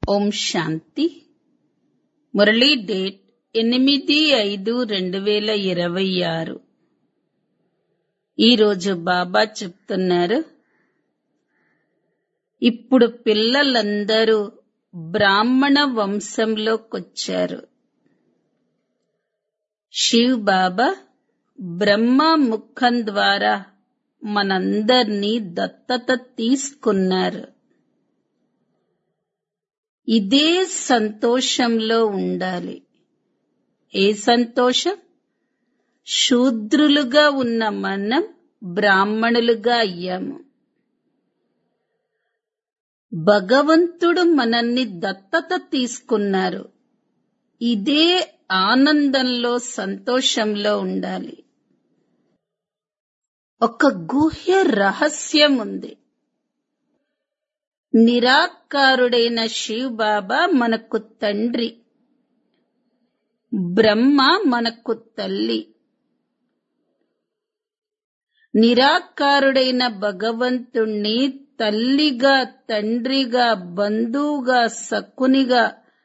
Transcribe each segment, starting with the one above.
ఓం శాంతి Murali date ఎనిమిది ఐదు రెండు వేల ఇరవై ఆరు ఈరోజు బాబా చెప్తున్నారు ఇప్పుడు పిల్లలందరూ బ్రాహ్మణ వంశంలోకొచ్చారు శివ్ బాబా బ్రహ్మ ముఖం ద్వారా మనందర్నీ దత్తత తీసుకున్నారు ఇదే సంతోషంలో ఉండాలి ఏ సంతోషం శూద్రులుగా ఉన్న మనం బ్రాహ్మణులుగా అయ్యాము భగవంతుడు మనల్ని దత్తత తీసుకున్నారు ఇదే ఆనందంలో సంతోషంలో ఉండాలి ఒక గుహ్య రహస్యం ఉంది నిరాకారుడైన శివ్ బాబా మనకు తండ్రి బ్రహ్మ మనకు తల్లి నిరాకారుడైన భగవంతుణ్ణి తల్లిగా తండ్రిగా బంధువుగా సకునిగా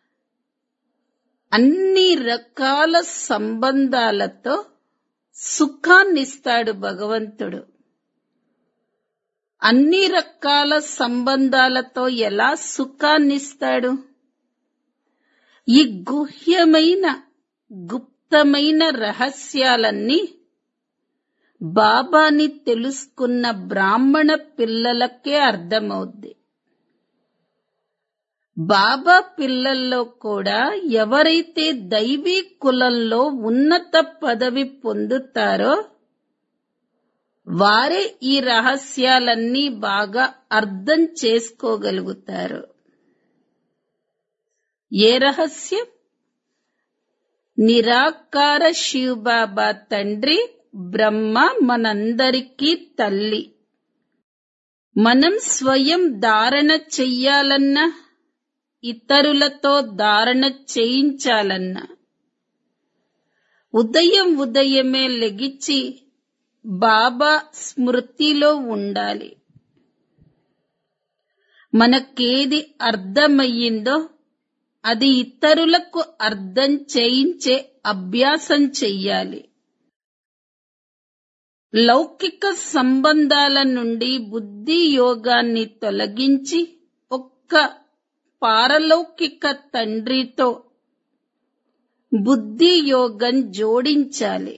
అన్ని రకాల సంబంధాలతో సుఖాన్నిస్తాడు భగవంతుడు అన్ని రకాల సంబంధాలతో ఎలా సుఖాన్నిస్తాడు ఈ గుహ్యమైన గుప్తమైన రహస్యాలన్నీ బాబాని తెలుసుకున్న బ్రాహ్మణ పిల్లలకే అర్థమవుద్ది బాబా పిల్లల్లో కూడా ఎవరైతే దైవీ కులంలో ఉన్నత పదవి పొందుతారో వారే ఈ రహస్యాలన్నీ బాగా అర్థం చేసుకోగలుగుతారు ఏ రహస్యం నిరాకార శివబాబా తండ్రి బ్రహ్మ మనందరికీ తల్లి మనం స్వయం ధారణ చెయ్యాలన్నా ఇతరులతో ధారణ చేయించాలన్నా ఉదయం ఉదయమే లెగిచి బాబా స్మృతిలో ఉండాలి మనకేది అర్థమయ్యిందో అది ఇతరులకు అర్థం చేయించే అభ్యాసం చెయ్యాలి లౌకిక సంబంధాల నుండి బుద్ధి యోగాన్ని తొలగించి ఒక్క పారలౌకిక తండ్రితో బుద్ధి యోగం జోడించాలి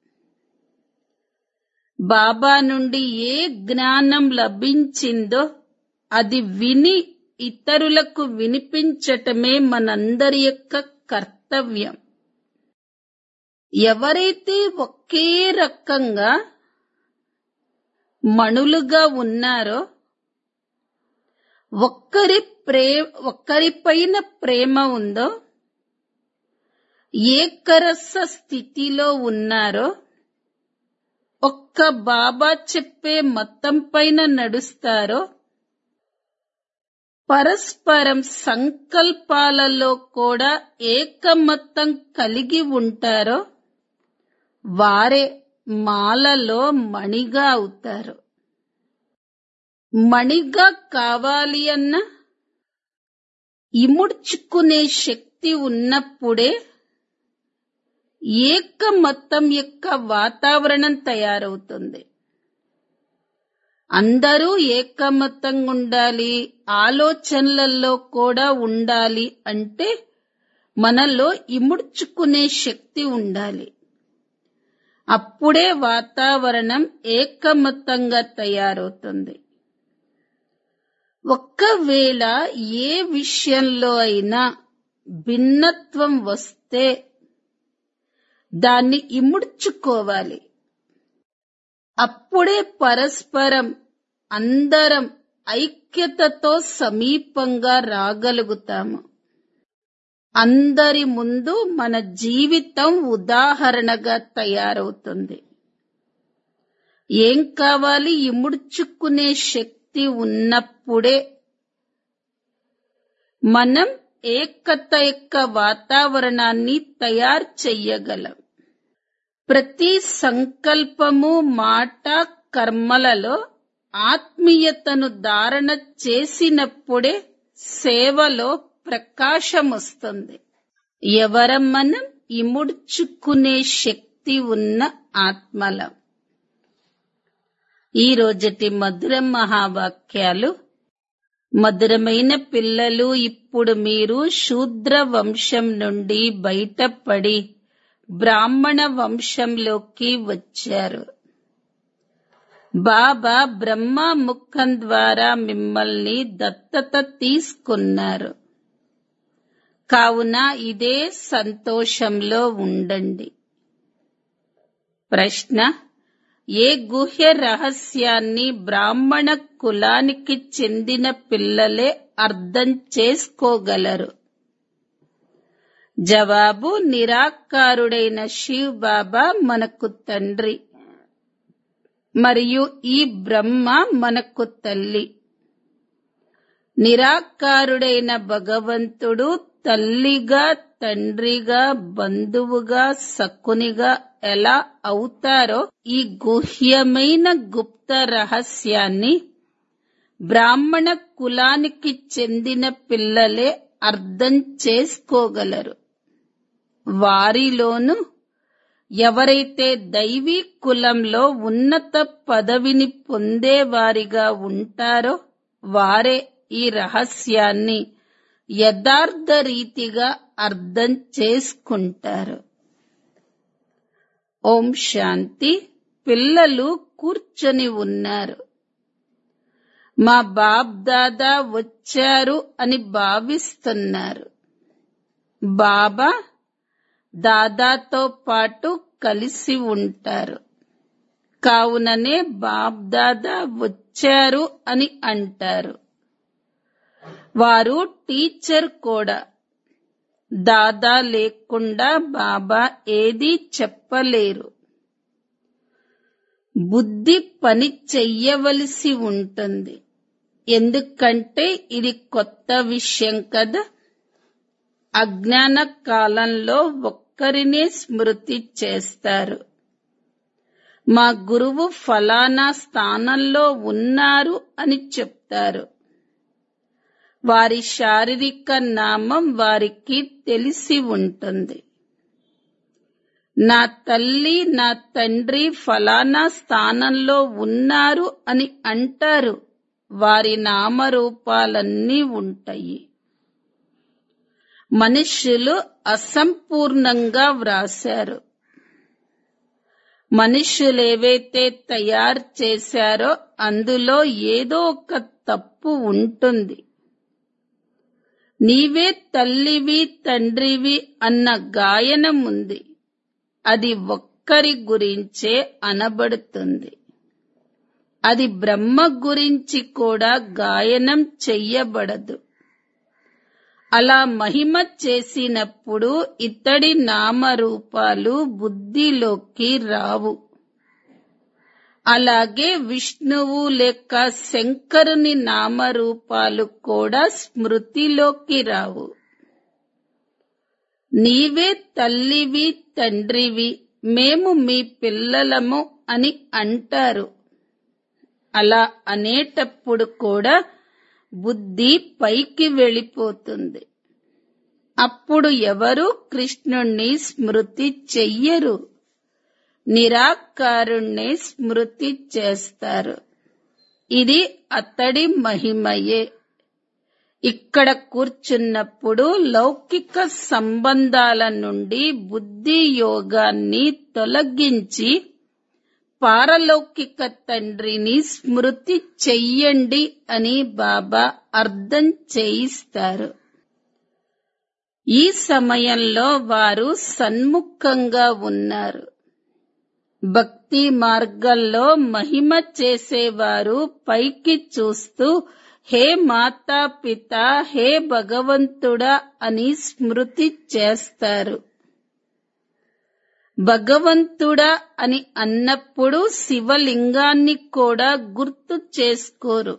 బాబా నుండి ఏ జ్ఞానం లభించిందో అది విని ఇతరులకు వినిపించటమే మనందరి యొక్క కర్తవ్యం ఎవరైతే ఒకే రకంగా మణులుగా ఉన్నారో ఒక్కరి ప్రే ఒక్కరిపైన ప్రేమ ఉందో ఏకరస స్థితిలో ఉన్నారో ఒక్క బాబా చెప్పే మతం పైన నడుస్తారో పరస్పరం సంకల్పాలలో కూడా ఏకమత్తం కలిగి ఉంటారో వారే మాలలో మణిగా అవుతారు మణిగా కావాలి అన్న ఇముడ్చుకునే శక్తి ఉన్నప్పుడే ఏకమత్తం యొక్క వాతావరణం తయారవుతుంది అందరూ ఏకమత్తంగా ఉండాలి ఆలోచనలలో కూడా ఉండాలి అంటే మనలో ఇముడ్చుకునే శక్తి ఉండాలి అప్పుడే వాతావరణం ఏకమత్తంగా తయారవుతుంది ఒక్కవేళ ఏ విషయంలో అయినా భిన్నత్వం వస్తే దాన్ని ఇముడ్చుకోవాలి అప్పుడే పరస్పరం అందరం ఐక్యతతో సమీపంగా రాగలుగుతాము అందరి ముందు మన జీవితం ఉదాహరణగా తయారవుతుంది ఏం కావాలి ఇముడ్చుకునే శక్తి ఉన్నప్పుడే మనం ఏకత యొక్క వాతావరణాన్ని తయారు చెయ్యగలం ప్రతి సంకల్పము మాట కర్మలలో ఆత్మీయతను ధారణ చేసినప్పుడే సేవలో ప్రకాశం వస్తుంది ఎవరం మనం ఇముడ్చుకునే శక్తి ఉన్న ఆత్మలం ఈ రోజటి మధుర మహావాక్యాలు మధురమైన పిల్లలు ఇప్పుడు మీరు శూద్ర వంశం నుండి బయటపడి బ్రాహ్మణ వంశంలోకి వచ్చారు బాబా బ్రహ్మ ముఖం ద్వారా మిమ్మల్ని దత్తత తీసుకున్నారు కావున ఇదే సంతోషంలో ఉండండి ప్రశ్న ఏ గుహ్య రహస్యాన్ని బ్రాహ్మణ కులానికి చెందిన పిల్లలే అర్థం చేసుకోగలరు జవాబు నిరాకారుడైన శివ్ బాబా మనకు తండ్రి మరియు ఈ బ్రహ్మ మనకు తల్లి నిరాకారుడైన భగవంతుడు తల్లిగా తండ్రిగా బంధువుగా సకునిగా ఎలా అవుతారో ఈ గుహ్యమైన గుప్త రహస్యాన్ని బ్రాహ్మణ కులానికి చెందిన పిల్లలే అర్థం చేసుకోగలరు వారిలోను ఎవరైతే దైవీ కులంలో ఉన్నత పదవిని పొందేవారిగా ఉంటారో వారే ఈ రహస్యాన్ని యథార్థ రీతిగా అర్థం చేసుకుంటారు ఓం శాంతి పిల్లలు కూర్చొని ఉన్నారు మా బాప్ దాదా వచ్చారు అని భావిస్తున్నారు బాబా దాదాతో పాటు కలిసి ఉంటారు కావుననే బాప్ దాదా వచ్చారు అని అంటారు వారు టీచర్ కూడా దాదా లేకుండా బాబా ఏదీ చెప్పలేరు బుద్ధి పని చెయ్యవలసి ఉంటుంది ఎందుకంటే ఇది కొత్త విషయం కదా అజ్ఞాన కాలంలో ఒక్కరినే స్మృతి చేస్తారు మా గురువు ఫలానా స్థానంలో ఉన్నారు అని చెప్తారు వారి శారీరక నామం వారికి తెలిసి ఉంటుంది నా తల్లి నా తండ్రి ఫలానా స్థానంలో ఉన్నారు అని అంటారు వారి నామరూపాలన్నీ ఉంటాయి మనుష్యులు అసంపూర్ణంగా వ్రాశారు మనుష్యులేవైతే తయారు చేశారో అందులో ఏదో ఒక తప్పు ఉంటుంది నీవే తల్లివి తండ్రివి అన్న గాయనం ఉంది అది ఒక్కరి గురించే అనబడుతుంది అది బ్రహ్మ గురించి కూడా గాయనం చెయ్యబడదు అలా మహిమ చేసినప్పుడు ఇతడి నామరూపాలు బుద్ధిలోకి రావు అలాగే విష్ణువు లేక శంకరుని నామరూపాలు కూడా స్మృతిలోకి రావు నీవే తల్లివి తండ్రివి మేము మీ పిల్లలము అని అంటారు అలా అనేటప్పుడు కూడా బుద్ధి పైకి వెళ్ళిపోతుంది అప్పుడు ఎవరు కృష్ణుణ్ణి స్మృతి చెయ్యరు నిరాకారుణ్ణి స్మృతి చేస్తారు ఇది అతడి మహిమయే ఇక్కడ కూర్చున్నప్పుడు లౌకిక సంబంధాల నుండి బుద్ధి యోగాన్ని తొలగించి పారలౌకిక తండ్రిని స్మృతి చెయ్యండి అని బాబా అర్థం చేయిస్తారు ఈ సమయంలో వారు సన్ముఖంగా ఉన్నారు భక్తి మార్గంలో మహిమ చేసేవారు పైకి చూస్తూ హే మాతా పిత హే భగవంతుడా అని స్మృతి చేస్తారు భగవంతుడా అని అన్నప్పుడు శివలింగాన్ని కూడా గుర్తు చేసుకోరు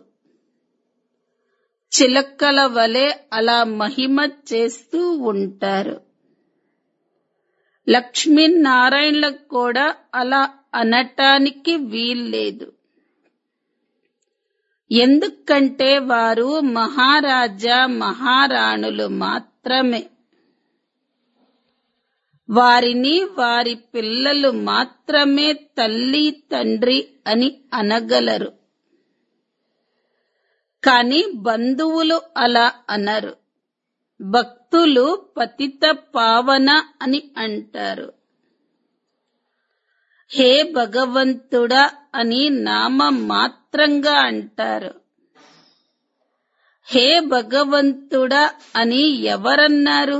చిలకల వలె అలా మహిమ చేస్తూ ఉంటారు లక్ష్మీనారాయణలకు కూడా అలా అనటానికి వీల్లేదు ఎందుకంటే వారు మహారాజా మహారాణులు మాత్రమే వారిని వారి పిల్లలు మాత్రమే తల్లి తండ్రి అని అనగలరు కాని బంధువులు అలా అనరు భక్తులు పతిత పావన అని అంటారు హే భగవంతుడా అని నామ మాత్రంగా అంటారు హే భగవంతుడా అని ఎవరన్నారు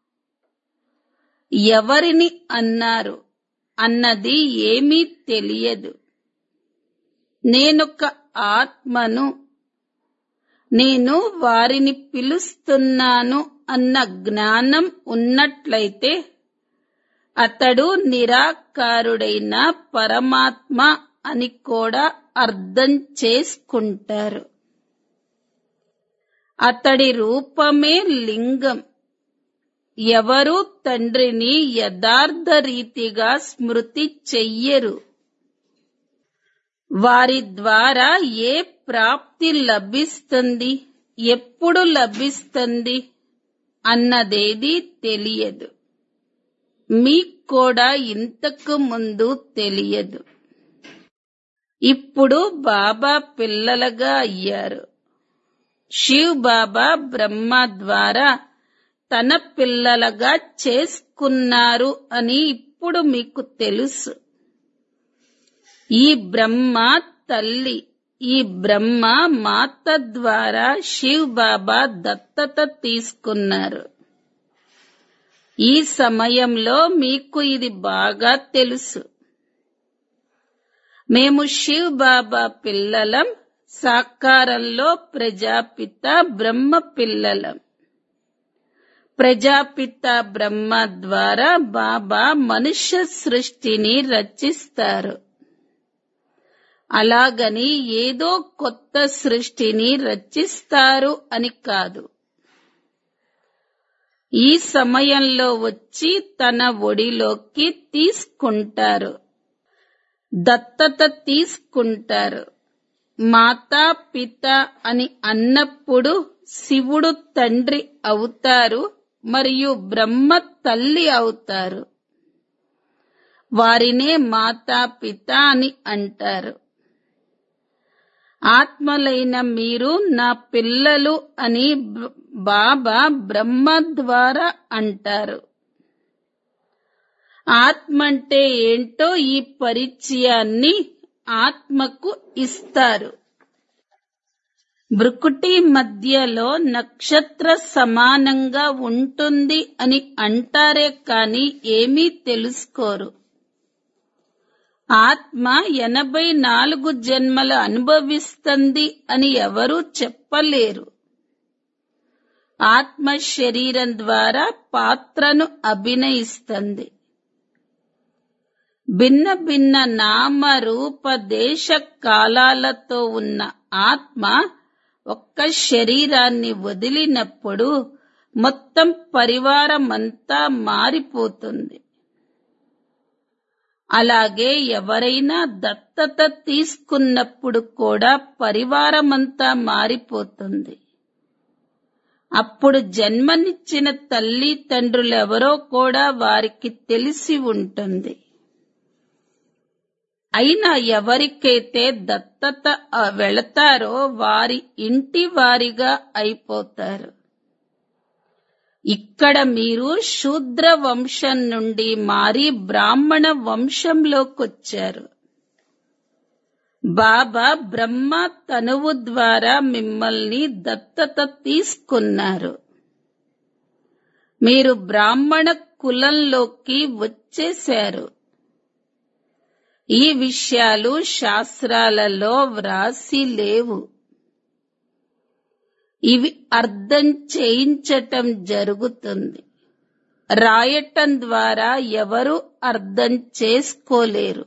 ఎవరిని అన్నారు అన్నది ఏమీ తెలియదు నేనొక ఆత్మను నేను వారిని పిలుస్తున్నాను అన్న జ్ఞానం ఉన్నట్లయితే అతడు నిరాకారుడైన పరమాత్మ అని కూడా అర్థం చేసుకుంటారు అతడి రూపమే లింగం ఎవరు తండ్రిని యథార్థ రీతిగా స్మృతి చెయ్యరు వారి ద్వారా ఏ ప్రాప్తి లభిస్తుంది ఎప్పుడు లభిస్తుంది అన్నదేది తెలియదు మీకు కూడా ఇంతకు ముందు తెలియదు ఇప్పుడు బాబా పిల్లలుగా అయ్యారు శివ్ బాబా బ్రహ్మ ద్వారా తన పిల్లలుగా చేసుకున్నారు అని ఇప్పుడు మీకు తెలుసు ఈ బ్రహ్మ తల్లి ఈ బ్రహ్మ మాత ద్వారా శివ్ బాబా దత్తత తీసుకున్నారు ఈ సమయంలో మీకు ఇది బాగా తెలుసు మేము శివ్ బాబా పిల్లలం సాకారంలో ప్రజాపిత బ్రహ్మ పిల్లలం ప్రజాపిత బ్రహ్మ ద్వారా బాబా మనుష్య సృష్టిని రచిస్తారు అలాగని ఏదో కొత్త సృష్టిని రచిస్తారు అని కాదు ఈ సమయంలో వచ్చి తన ఒడిలోకి తీసుకుంటారు దత్తత తీసుకుంటారు మాతా పిత అని అన్నప్పుడు శివుడు తండ్రి అవుతారు మరియు బ్రహ్మ తల్లి అవుతారు వారినే మాతా పిత అని అంటారు ఆత్మలైన మీరు నా పిల్లలు అని బ- బాబా బ్రహ్మ ద్వారా అంటారు ఆత్మ అంటే ఏంటో ఈ పరిచయాన్ని ఆత్మకు ఇస్తారు భృకుటి మధ్యలో నక్షత్ర సమానంగా ఉంటుంది అని అంటారే కాని ఏమీ తెలుసుకోరు ఆత్మ ఎనభై నాలుగు జన్మలు అనుభవిస్తుంది అని ఎవరూ చెప్పలేరు ఆత్మ శరీరం ద్వారా పాత్రను అభినయిస్తుంది భిన్న భిన్న నామ రూప దేశ కాలాలతో ఉన్న ఆత్మ ఒక్క శరీరాన్ని వదిలినప్పుడు మొత్తం పరివారమంతా మారిపోతుంది అలాగే ఎవరైనా దత్తత తీసుకున్నప్పుడు కూడా పరివారమంతా మారిపోతుంది అప్పుడు జన్మనిచ్చిన తల్లి తండ్రులెవరో కూడా వారికి తెలిసి ఉంటుంది అయినా ఎవరికైతే దత్తత ఆ, వెళతారో వారి ఇంటి వారిగా అయిపోతారు ఇక్కడ మీరు శూద్ర వంశం నుండి మారి బ్రాహ్మణ వంశంలోకొచ్చారు బాబా బ్రహ్మ తనువు ద్వారా మిమ్మల్ని దత్తత తీసుకున్నారు మీరు బ్రాహ్మణ కులంలోకి వచ్చేశారు ఈ విషయాలు శాస్త్రాలలో వ్రాసి లేవు ఇవి అర్థం చేయించటం జరుగుతుంది రాయటం ద్వారా ఎవరు అర్థం చేసుకోలేరు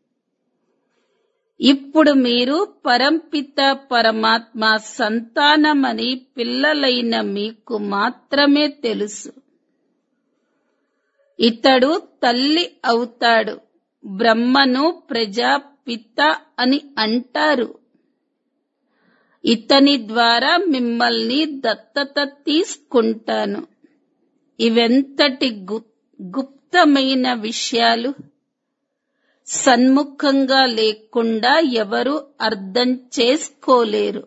ఇప్పుడు మీరు పరంపిత పరమాత్మ సంతానమని పిల్లలైన మీకు మాత్రమే తెలుసు ఇతడు తల్లి అవుతాడు బ్రహ్మను ప్రజాపిత అని అంటారు ఇతని ద్వారా మిమ్మల్ని దత్తత తీసుకుంటాను ఇవెంతటి గు గుప్తమైన విషయాలు సన్ముఖంగా లేకుండా ఎవరు అర్థం చేసుకోలేరు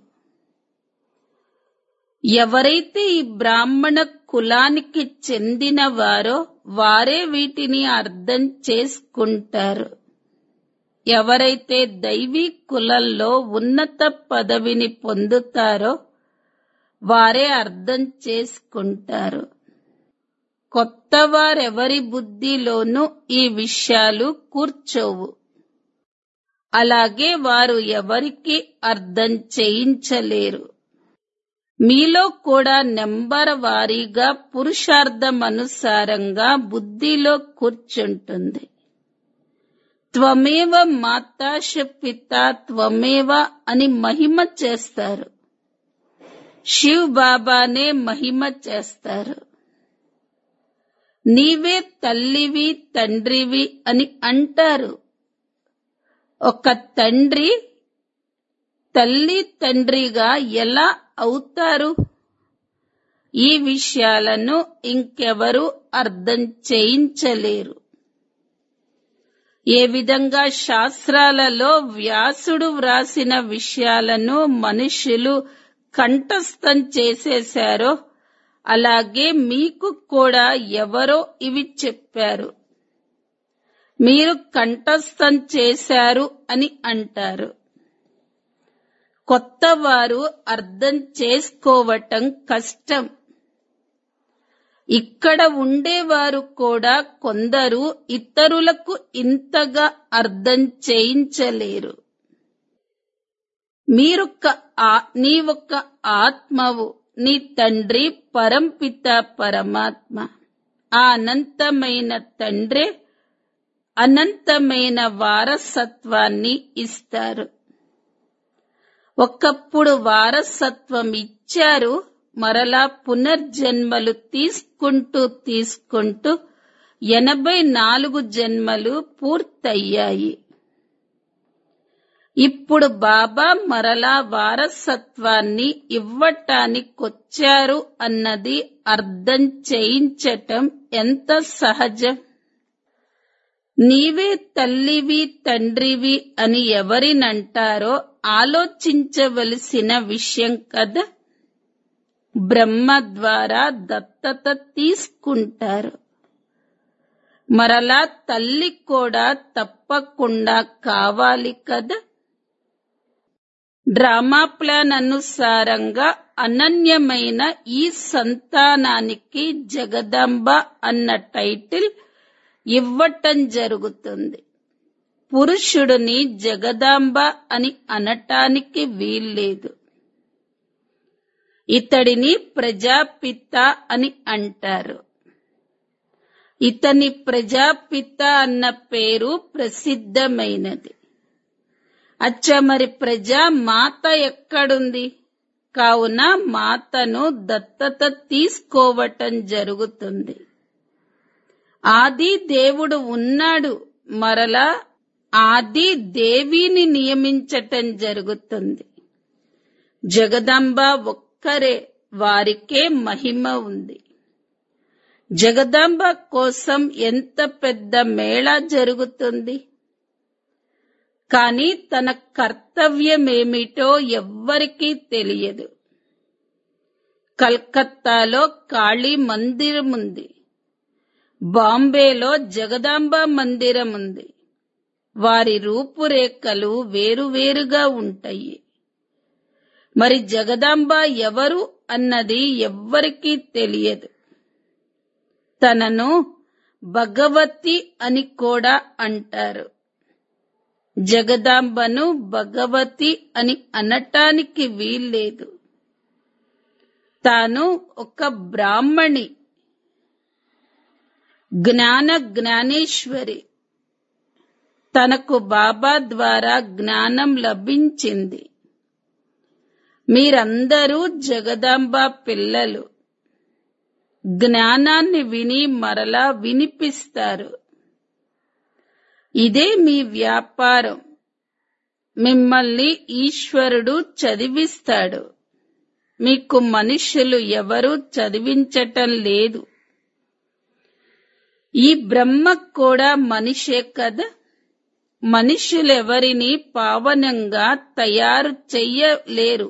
ఎవరైతే ఈ బ్రాహ్మణ కులానికి చెందిన వారో వారే వీటిని అర్థం చేసుకుంటారు ఎవరైతే దైవీ కులంలో ఉన్నత పదవిని పొందుతారో వారే అర్థం చేసుకుంటారు కొత్త వారెవరి బుద్ధిలోనూ ఈ విషయాలు కూర్చోవు అలాగే వారు ఎవరికి అర్థం చేయించలేరు మీలో కూడా నెంబర్ వారీగా పురుషార్థమనుసారంగా బుద్ధిలో కూర్చుంటుంది త్వమేవ మాతాశ పిత త్వమేవ అని మహిమ చేస్తారు శివ్ బాబానే మహిమ చేస్తారు నీవే తల్లివి తండ్రివి అని అంటారు ఒక తండ్రి తల్లి తండ్రిగా ఎలా అవుతారు ఈ విషయాలను ఇంకెవరు అర్థం చేయించలేరు ఏ విధంగా శాస్త్రాలలో వ్యాసుడు వ్రాసిన విషయాలను మనుషులు కంఠస్థం చేసేశారో అలాగే మీకు కూడా ఎవరో ఇవి చెప్పారు మీరు కంఠస్థం చేశారు అని అంటారు కొత్త వారు అర్థం చేసుకోవటం కష్టం ఇక్కడ ఉండేవారు కూడా కొందరు ఇతరులకు ఇంతగా అర్థం చేయించలేరు మీరొక్క ఆ- నీవొక్క ఆత్మవు నీ తండ్రి పరంపిత పరమాత్మ ఆ అనంతమైన తండ్రే అనంతమైన వారసత్వాన్ని ఇస్తారు ఒకప్పుడు వారసత్వం ఇచ్చారు మరలా పునర్జన్మలు తీసుకుంటూ తీసుకుంటూ ఎనభై నాలుగు జన్మలు పూర్తయ్యాయి ఇప్పుడు బాబా మరలా వారసత్వాన్ని ఇవ్వటానికొచ్చారు అన్నది అర్థం చేయించటం ఎంత సహజం నీవే తల్లివి తండ్రివి అని ఎవరినంటారో ఆలోచించవలసిన విషయం కదా బ్రహ్మ ద్వారా దత్తత తీసుకుంటారు మరలా తల్లి కూడా తప్పకుండా కావాలి కదా డ్రామా ప్లాన్ అనుసారంగా అనన్యమైన ఈ సంతానానికి జగదంబ అన్న టైటిల్ ఇవ్వటం జరుగుతుంది పురుషుడిని జగదాంబ అని అనటానికి వీల్లేదు ఇతడిని ప్రజాపిత అని అంటారు ఇతని ప్రజాపిత అన్న పేరు ప్రసిద్ధమైనది అచ్చ మరి ప్రజా మాత ఎక్కడుంది కావున మాతను దత్తత తీసుకోవటం జరుగుతుంది ఆది దేవుడు ఉన్నాడు మరలా ఆది దేవిని నియమించటం జరుగుతుంది జగదంబ ఒక్కరే వారికే మహిమ ఉంది జగదాంబ కోసం ఎంత పెద్ద మేళా జరుగుతుంది కానీ తన కర్తవ్యమేమిటో ఎవ్వరికీ తెలియదు కల్కత్తాలో కాళీ మందిరం ఉంది బాంబేలో జగదాంబ మందిరం ఉంది వారి రూపురేఖలు వేరువేరుగా ఉంటాయి మరి జగదాంబ ఎవరు అన్నది ఎవ్వరికీ తెలియదు తనను భగవతి అని కూడా అంటారు జగదాంబను భగవతి అని అనటానికి వీల్లేదు తాను ఒక బ్రాహ్మణి జ్ఞాన జ్ఞానేశ్వరి తనకు బాబా ద్వారా జ్ఞానం లభించింది మీరందరూ జగదాంబ పిల్లలు జ్ఞానాన్ని విని మరలా వినిపిస్తారు ఇదే మీ వ్యాపారం మిమ్మల్ని ఈశ్వరుడు చదివిస్తాడు మీకు మనుష్యులు ఎవరూ చదివించటం లేదు ఈ బ్రహ్మ కూడా మనిషే కదా మనుషులెవరిని పావనంగా తయారు చెయ్యలేరు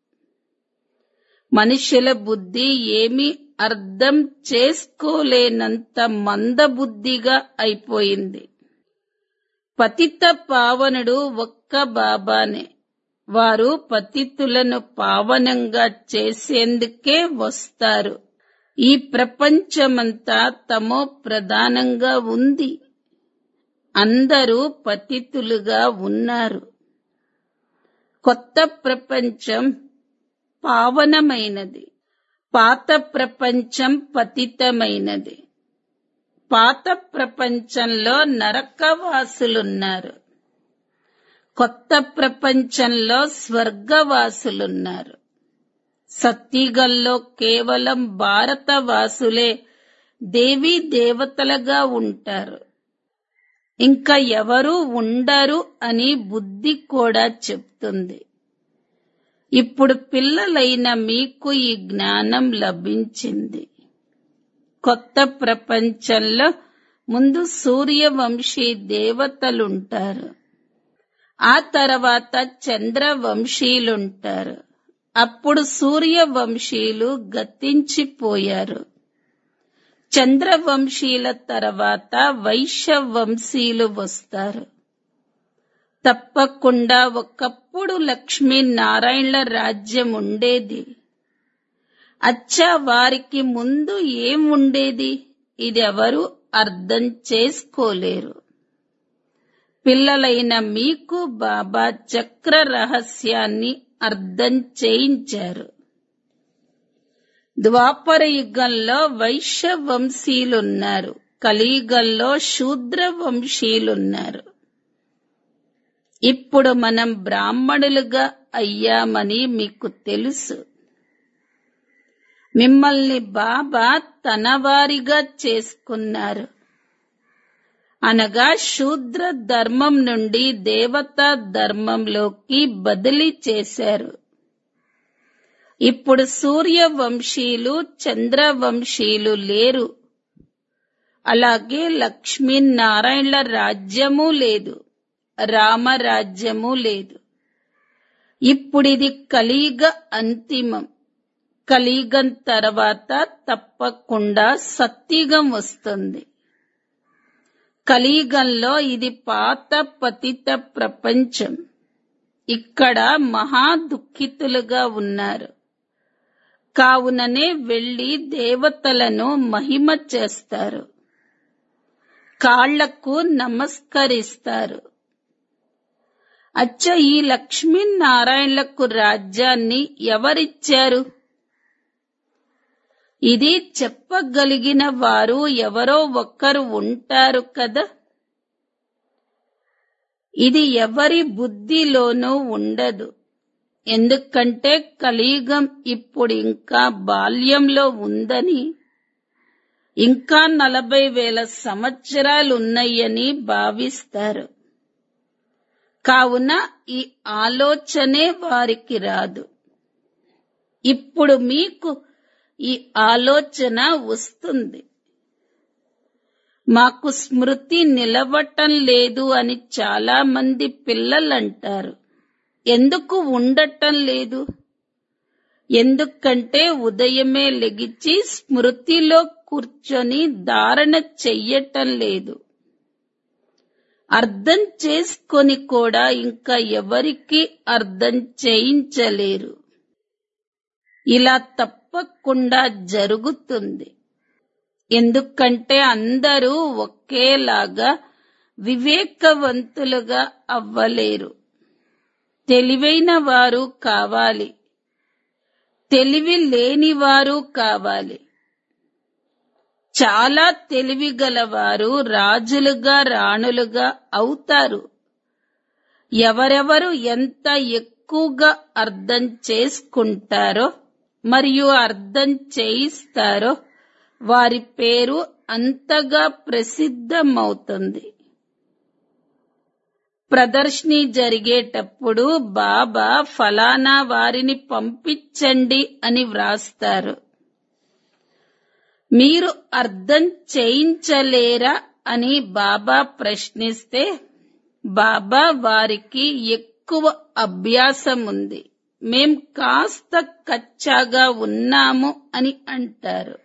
మనుషుల బుద్ధి ఏమీ అర్థం చేసుకోలేనంత మందబుద్ధిగా అయిపోయింది పతిత పావనుడు ఒక్క బాబానే వారు పతితులను పావనంగా చేసేందుకే వస్తారు ఈ ప్రపంచమంతా తమో ప్రధానంగా ఉంది అందరూ పతితులుగా ఉన్నారు కొత్త ప్రపంచం పావనమైనది పాత ప్రపంచం పతితమైనది పాత ప్రపంచంలో నరకవాసులున్నారు కొత్త ప్రపంచంలో స్వర్గవాసులున్నారు సత్తిగల్లో కేవలం భారతవాసులే దేవీ దేవతలుగా ఉంటారు ఇంకా ఎవరూ ఉండరు అని బుద్ధి కూడా చెప్తుంది ఇప్పుడు పిల్లలైన మీకు ఈ జ్ఞానం లభించింది కొత్త ప్రపంచంలో ముందు సూర్యవంశీ దేవతలుంటారు ఆ తర్వాత చంద్రవంశీలుంటారు అప్పుడు సూర్యవంశీలు గతించిపోయారు చంద్రవంశీల తర్వాత వైశ్యవంశీలు వస్తారు తప్పకుండా ఒకప్పుడు లక్ష్మీనారాయణల రాజ్యం ఉండేది అచ్చా వారికి ముందు ఏం ఉండేది ఇది ఎవరు అర్థం చేసుకోలేరు పిల్లలైన మీకు బాబా చక్ర రహస్యాన్ని అర్థం చేయించారు ద్వాపర యుగంలో వైశ్య వంశీలున్నారు కలియుగంలో శూద్ర వంశీలున్నారు ఇప్పుడు మనం బ్రాహ్మణులుగా అయ్యామని మీకు తెలుసు మిమ్మల్ని బాబా తనవారిగా చేసుకున్నారు అనగా శూద్ర ధర్మం నుండి దేవతా ధర్మంలోకి బదిలీ చేశారు ఇప్పుడు సూర్యవంశీలు చంద్రవంశీలు లేరు అలాగే లక్ష్మీనారాయణల రాజ్యము లేదు రామరాజ్యము లేదు ఇప్పుడిది కలియుగ అంతిమం కలియుగం తర్వాత తప్పకుండా సత్యుగం వస్తుంది కలియుగంలో ఇది పాత పతిత ప్రపంచం ఇక్కడ మహా దుఃఖితులుగా ఉన్నారు కావుననే వెళ్లి దేవతలను మహిమ చేస్తారు కాళ్లకు నమస్కరిస్తారు అచ్చ ఈ లక్ష్మీనారాయణలకు రాజ్యాన్ని ఎవరిచ్చారు ఇది చెప్పగలిగిన వారు ఎవరో ఒక్కరు ఉంటారు కదా ఇది ఎవరి బుద్ధిలోనూ ఉండదు ఎందుకంటే కలియుగం ఇప్పుడు ఇంకా బాల్యంలో ఉందని ఇంకా నలభై వేల సంవత్సరాలున్నాయని భావిస్తారు కావున ఈ ఆలోచనే వారికి రాదు ఇప్పుడు మీకు ఈ ఆలోచన వస్తుంది మాకు స్మృతి నిలవటం లేదు అని చాలా మంది పిల్లలంటారు ఎందుకు ఉండటం లేదు ఎందుకంటే ఉదయమే లెగిచి స్మృతిలో కూర్చొని ధారణ చెయ్యటం లేదు అర్థం చేసుకొని కూడా ఇంకా ఎవరికి అర్థం చేయించలేరు ఇలా తప్పకుండా జరుగుతుంది ఎందుకంటే అందరూ ఒకేలాగా వివేకవంతులుగా అవ్వలేరు తెలివైన వారు కావాలి తెలివి లేని వారు కావాలి చాలా తెలివి గలవారు రాజులుగా రాణులుగా అవుతారు ఎవరెవరు ఎంత ఎక్కువగా అర్థం చేసుకుంటారో మరియు అర్థం చేయిస్తారో వారి పేరు అంతగా ప్రసిద్ధమవుతుంది ప్రదర్శని జరిగేటప్పుడు బాబా ఫలానా వారిని పంపించండి అని వ్రాస్తారు మీరు అర్థం చేయించలేరా అని బాబా ప్రశ్నిస్తే బాబా వారికి ఎక్కువ అభ్యాసం ఉంది మేం కాస్త కచ్చాగా ఉన్నాము అని అంటారు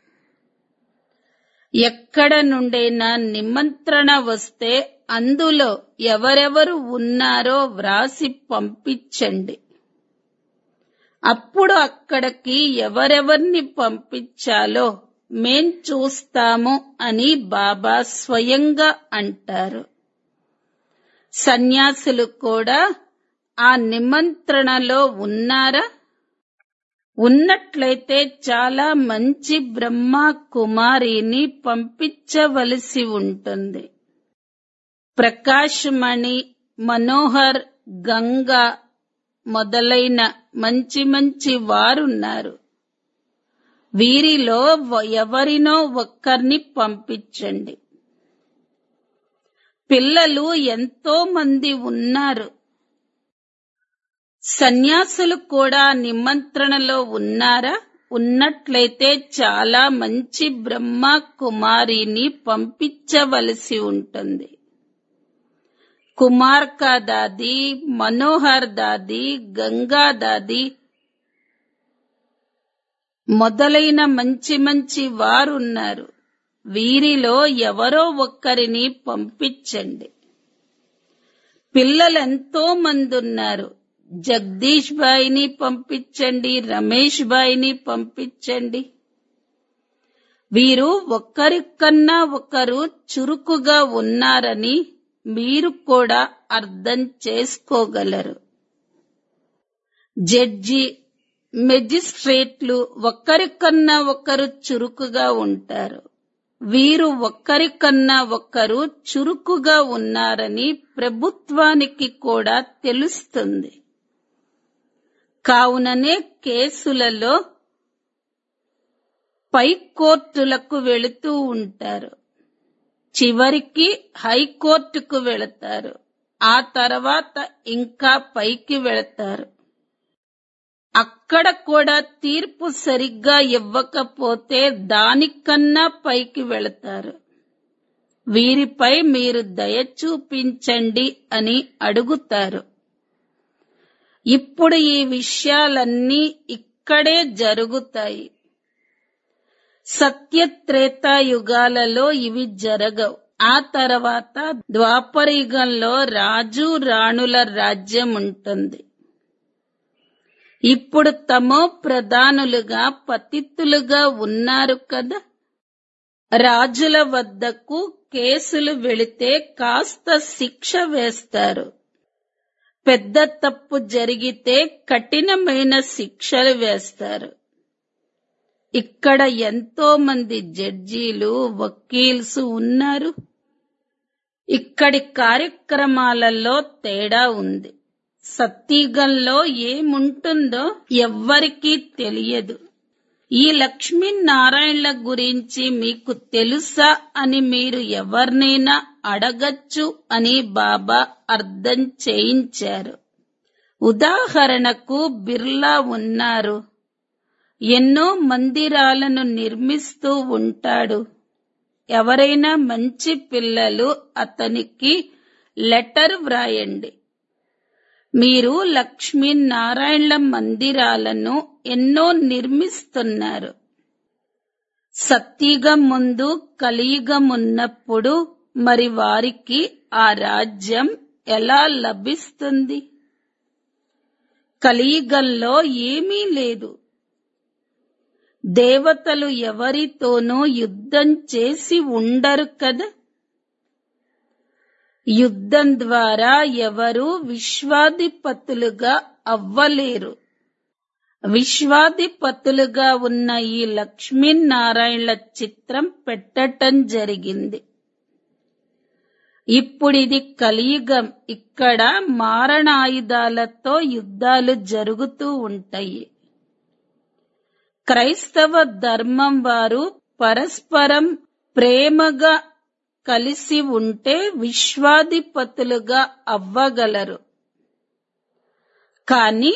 ఎక్కడ నుండైనా నిమంత్రణ వస్తే అందులో ఎవరెవరు ఉన్నారో వ్రాసి పంపించండి అప్పుడు అక్కడికి ఎవరెవర్ని పంపించాలో మేం చూస్తాము అని బాబా స్వయంగా అంటారు సన్యాసులు కూడా ఆ నిమంత్రణలో ఉన్నారా ఉన్నట్లయితే చాలా మంచి బ్రహ్మ కుమారిని పంపించవలసి ఉంటుంది ప్రకాశమణి మనోహర్ గంగా మొదలైన మంచి మంచి వారున్నారు వీరిలో వ- ఎవరినో ఒక్కరిని పంపించండి పిల్లలు ఎంతో మంది ఉన్నారు సన్యాసులు కూడా నిమంత్రణలో ఉన్నారా ఉన్నట్లయితే చాలా మంచి బ్రహ్మ కుమారిని పంపించవలసి ఉంటుంది కుమార్కా దాది మనోహర్ దాది గంగా దాది మొదలైన మంచి మంచి వారున్నారు వీరిలో ఎవరో ఒక్కరిని పంపించండి పిల్లలెంతో మంది ఉన్నారు జగదీష్ బాయిని పంపించండి రమేష్ బాయిని పంపించండి వీరు ఒక్కరికన్నా ఒకరు చురుకుగా ఉన్నారని మీరు కూడా అర్థం చేసుకోగలరు జడ్జి మెజిస్ట్రేట్లు ఒక్కరికన్నా ఒకరు చురుకుగా ఉంటారు వీరు ఒక్కరికన్నా ఒకరు చురుకుగా ఉన్నారని ప్రభుత్వానికి కూడా తెలుస్తుంది కావుననే కేసులలో పై కోర్టులకు వెళుతూ ఉంటారు చివరికి హైకోర్టుకు వెళతారు ఆ తర్వాత ఇంకా పైకి వెళతారు అక్కడ కూడా తీర్పు సరిగ్గా ఇవ్వకపోతే దానికన్నా పైకి వెళతారు వీరిపై మీరు దయ చూపించండి అని అడుగుతారు ఇప్పుడు ఈ విషయాలన్నీ ఇక్కడే జరుగుతాయి సత్యత్రేతా యుగాలలో ఇవి జరగవు ఆ తర్వాత ద్వాపర యుగంలో రాజు రాణుల రాజ్యం ఉంటుంది ఇప్పుడు తమో ప్రధానులుగా పతితులుగా ఉన్నారు కదా రాజుల వద్దకు కేసులు వెళితే కాస్త శిక్ష వేస్తారు పెద్ద తప్పు జరిగితే కఠినమైన శిక్షలు వేస్తారు ఇక్కడ ఎంతో మంది జడ్జీలు వకీల్స్ ఉన్నారు ఇక్కడి కార్యక్రమాలలో తేడా ఉంది సత్యగంలో ఏముంటుందో ఎవ్వరికీ తెలియదు ఈ లక్ష్మీనారాయణల గురించి మీకు తెలుసా అని మీరు ఎవరినైనా అడగచ్చు అని బాబా అర్థం చేయించారు ఉదాహరణకు బిర్లా ఉన్నారు ఎన్నో మందిరాలను నిర్మిస్తూ ఉంటాడు ఎవరైనా మంచి పిల్లలు అతనికి లెటర్ వ్రాయండి మీరు లక్ష్మీనారాయణల మందిరాలను ఎన్నో నిర్మిస్తున్నారు సత్యుగం ముందు కలియుగం ఉన్నప్పుడు మరి వారికి ఆ రాజ్యం ఎలా లభిస్తుంది కలియుగంలో ఏమీ లేదు దేవతలు ఎవరితోనూ యుద్ధం చేసి ఉండరు కదా యుద్ధం ద్వారా ఎవరు విశ్వాధిపతులుగా అవ్వలేరు విశ్వాధిపతులుగా ఉన్న ఈ లక్ష్మీనారాయణల చిత్రం పెట్టటం జరిగింది ఇప్పుడిది కలియుగం ఇక్కడ మారణాయుధాలతో యుద్ధాలు జరుగుతూ ఉంటాయి క్రైస్తవ ధర్మం వారు పరస్పరం ప్రేమగా కలిసి ఉంటే విశ్వాధిపతులుగా అవ్వగలరు కానీ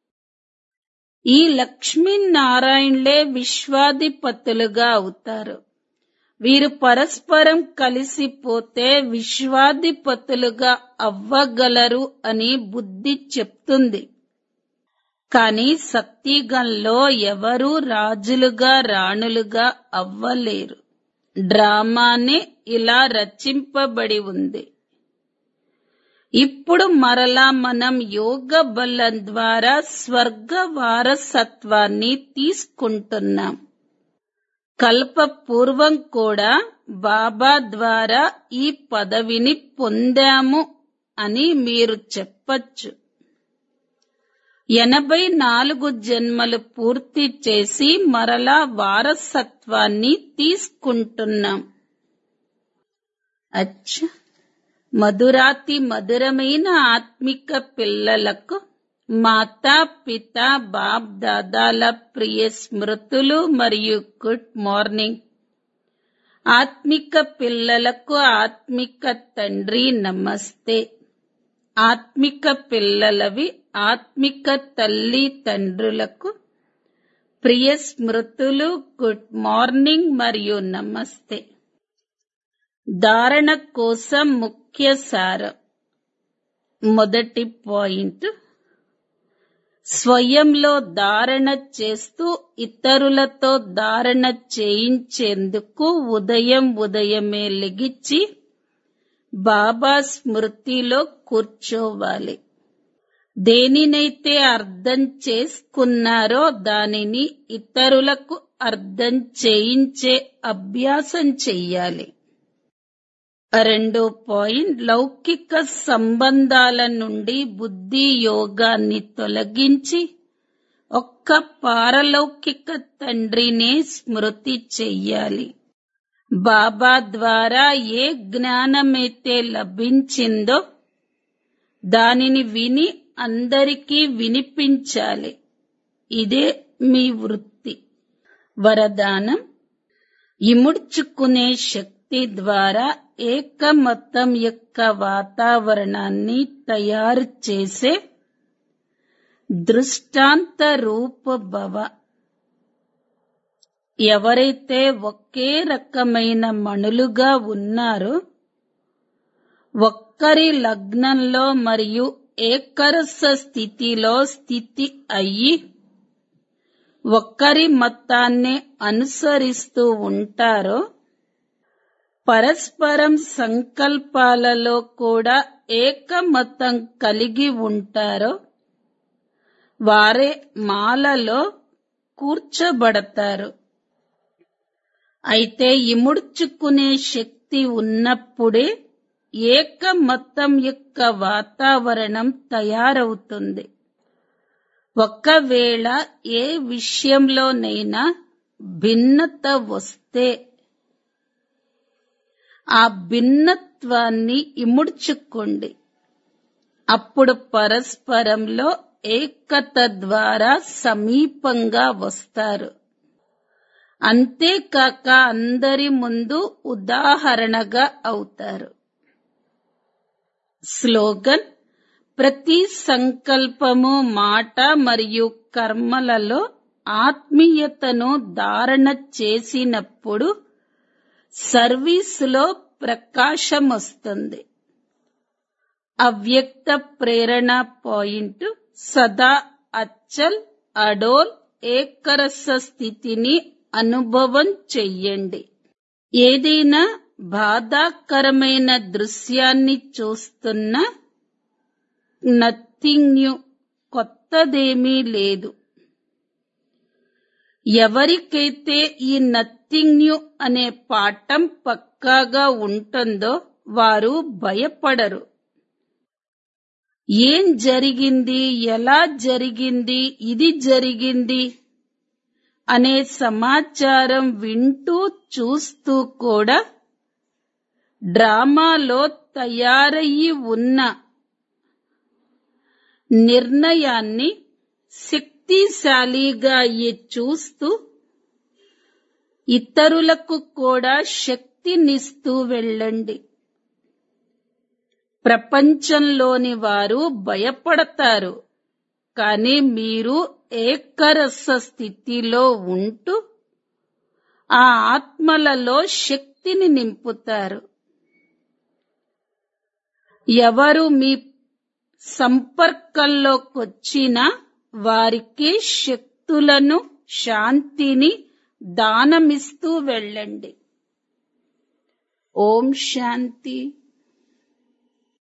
ఈ లక్ష్మీనారాయణలే విశ్వాధిపతులుగా అవుతారు వీరు పరస్పరం కలిసిపోతే విశ్వాధిపతులుగా అవ్వగలరు అని బుద్ధి చెప్తుంది కానీ సత్యగంలో ఎవరూ రాజులుగా రాణులుగా అవ్వలేరు డ్రామానే ఇలా రచింపబడి ఉంది ఇప్పుడు మరలా మనం యోగ బలం ద్వారా స్వర్గ వారసత్వాన్ని తీసుకుంటున్నాం కల్ప పూర్వం కూడా బాబా ద్వారా ఈ పదవిని పొందాము అని మీరు చెప్పచ్చు ఎనభై నాలుగు జన్మలు పూర్తి చేసి మరలా వారసత్వాన్ని తీసుకుంటున్నాం అచ్చా మధురాతి మధురమైన ఆత్మిక పిల్లలకు మాతా పిత బాప్ దాదాల ప్రియ స్మృతులు మరియు గుడ్ మార్నింగ్ ఆత్మిక పిల్లలకు ఆత్మిక తండ్రి నమస్తే ఆత్మిక పిల్లలవి ఆత్మిక తల్లి తండ్రులకు ప్రియ స్మృతులు గుడ్ మార్నింగ్ మరియు నమస్తే ధారణ కోసం ముఖ్య సారం మొదటి పాయింట్ స్వయంలో ధారణ చేస్తూ ఇతరులతో ధారణ చేయించేందుకు ఉదయం ఉదయమే లెగిచ్చి బాబా స్మృతిలో కూర్చోవాలి దేనినైతే అర్థం చేసుకున్నారో దానిని ఇతరులకు అర్థం చేయించే అభ్యాసం చెయ్యాలి రెండో పాయింట్ లౌకిక సంబంధాల నుండి బుద్ధి యోగాన్ని తొలగించి ఒక్క పారలౌకిక తండ్రినే స్మృతి చెయ్యాలి బాబా ద్వారా ఏ జ్ఞానమైతే లభించిందో దానిని విని అందరికీ వినిపించాలి ఇదే మీ వృత్తి వరదానం ఇముడ్చుకునే శక్తి ద్వారా ఏకమతం యొక్క వాతావరణాన్ని తయారు చేసే దృష్టాంత రూప భవ ఎవరైతే ఒకే రకమైన మణులుగా ఉన్నారో ఒక్కరి లగ్నంలో మరియు ఏకరస స్థితిలో స్థితి అయ్యి ఒక్కరి మతాన్ని అనుసరిస్తూ ఉంటారో పరస్పరం సంకల్పాలలో కూడా ఏకమతం కలిగి ఉంటారో వారే మాలలో కూర్చోబడతారు అయితే ఇముడ్చుకునే శక్తి ఉన్నప్పుడే ఏకమతం యొక్క వాతావరణం తయారవుతుంది ఒకవేళ ఏ విషయంలోనైనా భిన్నత వస్తే ఆ భిన్నత్వాన్ని ఇముడ్చుకోండి అప్పుడు పరస్పరంలో ఏకత ద్వారా సమీపంగా వస్తారు అంతేకాక అందరి ముందు ఉదాహరణగా అవుతారు స్లోగన్ ప్రతి సంకల్పము మాట మరియు కర్మలలో ఆత్మీయతను ధారణ చేసినప్పుడు సర్వీసులో ప్రకాశం వస్తుంది అవ్యక్త ప్రేరణ పాయింట్ సదా అచ్చల్ అడోల్ ఏకరస స్థితిని అనుభవం చెయ్యండి ఏదైనా బాధాకరమైన దృశ్యాన్ని చూస్తున్నా నథింగ్ న్యూ కొత్తదేమీ లేదు ఎవరికైతే ఈ నథింగ్ న్యూ అనే పాఠం పక్కాగా ఉంటుందో వారు భయపడరు ఏం జరిగింది ఎలా జరిగింది ఇది జరిగింది అనే సమాచారం వింటూ చూస్తూ కూడా డ్రామాలో తయారయ్యి ఉన్న నిర్ణయాన్ని శక్తిశాలిగా అయ్యి చూస్తూ ఇతరులకు కూడా శక్తి శక్తినిస్తూ వెళ్ళండి ప్రపంచంలోని వారు భయపడతారు కానీ మీరు ఏకరస స్థితిలో ఉంటూ ఆ ఆత్మలలో శక్తిని నింపుతారు ఎవరు మీ సంపర్కంలోకొచ్చినా వారికి శక్తులను శాంతిని దానమిస్తూ వెళ్ళండి ఓం శాంతి